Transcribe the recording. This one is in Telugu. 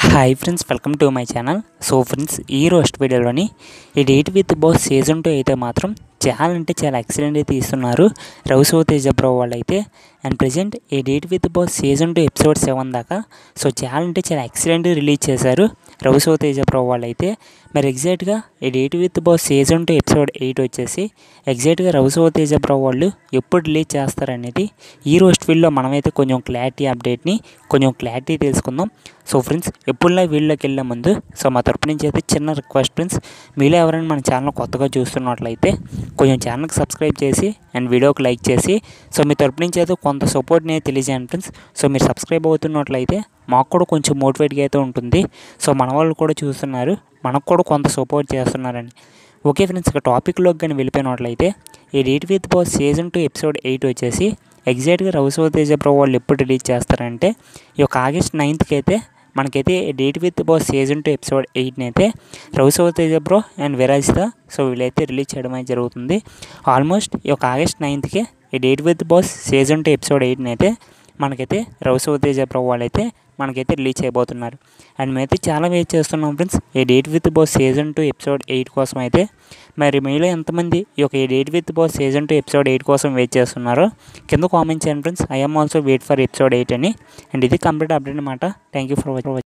hi friends welcome to my channel so friends ఈ రోస్ట్ వీడియోలోని ఈ date with boss season two అయితే మాత్రం చాలా అంటే చాలా ఎక్సలెంట్ అయితే ఇస్తున్నారు రవిశివ తేజ బ్రో వాళ్ళు అయితే అండ్ ప్రజెంట్ ఈ date with boss season two episode seven దాకా సో చాలా అంటే చాలా ఎక్సలెంట్ రిలీజ్ చేశారు రవిశివ తేజ బ్రో వాళ్ళు అయితే మరి ఎగ్జాక్ట్గా ఈ date with boss season two episode eight వచ్చేసి ఎగ్జాక్ట్గా రవిశివ తేజ బ్రో వాళ్ళు ఎప్పుడు రిలీజ్ చేస్తారనేది ఈ రోస్ట్ వీడియోలో మనమైతే కొంచెం క్లారిటీ అప్డేట్ని కొంచెం క్లారిటీ తెలుసుకుందాం సో ఫ్రెండ్స్ ఎప్పుడులా వీళ్ళకి వెళ్ళే ముందు సో మా తరపు నుంచి అయితే చిన్న రిక్వెస్ట్ ఫ్రెండ్స్ మీలో ఎవరైనా మన ఛానల్ కొత్తగా చూస్తున్నట్లయితే కొంచెం ఛానల్కి సబ్స్క్రైబ్ చేసి అండ్ వీడియోకి లైక్ చేసి సో మీ తరపు నుంచి అయితే కొంత సపోర్ట్ని తెలియజేయండి ఫ్రెండ్స్ సో మీరు సబ్స్క్రైబ్ అవుతున్నట్లయితే మాకు కూడా కొంచెం మోటివేట్గా అయితే ఉంటుంది సో మన వాళ్ళు కూడా చూస్తున్నారు మనకు కూడా కొంత సపోర్ట్ చేస్తున్నారని ఓకే ఫ్రెండ్స్ ఇక టాపిక్లోకి కానీ వెళ్ళిపోయినట్లయితే ఈ date with boss season two episode eight వచ్చేసి ఎగ్జాక్ట్గా రవిశివ తేజ బ్రో వాళ్ళు ఎప్పుడు రిలీజ్ చేస్తారంటే ఈ యొక్క ఆగస్ట్ నైన్త్కి అయితే మనకైతే date with boss season two episode ఎయిట్ని అయితే రవిశివ తేజ బ్రో అండ్ విరాజ్తో సో వీళ్ళైతే రిలీజ్ చేయడం అయితే జరుగుతుంది ఆల్మోస్ట్ ఈ యొక్క ఆగస్ట్ నైన్త్కి ఈ date with boss season two episode ఎయిట్ని అయితే మనకైతే రవిశివ తేజ బ్రో వాళ్ళైతే మనకైతే రిలీజ్ చేయబోతున్నారు అండ్ మేమైతే చాలా వెయిట్ చేస్తున్నాం ఫ్రెండ్స్ ఈ date with boss season two episode eight కోసం అయితే మరి మీలో ఎంతమంది ఈ యొక్క ఈ date with boss season two episode eight కోసం వెయిట్ చేస్తున్నారో కింద కామెంట్ చేయండి friends I'm also wait for episode eight అని అండ్ ఇది కంప్లీట్ అప్డేట్ అనమాట థ్యాంక్ యూ ఫర్ వాచింగ్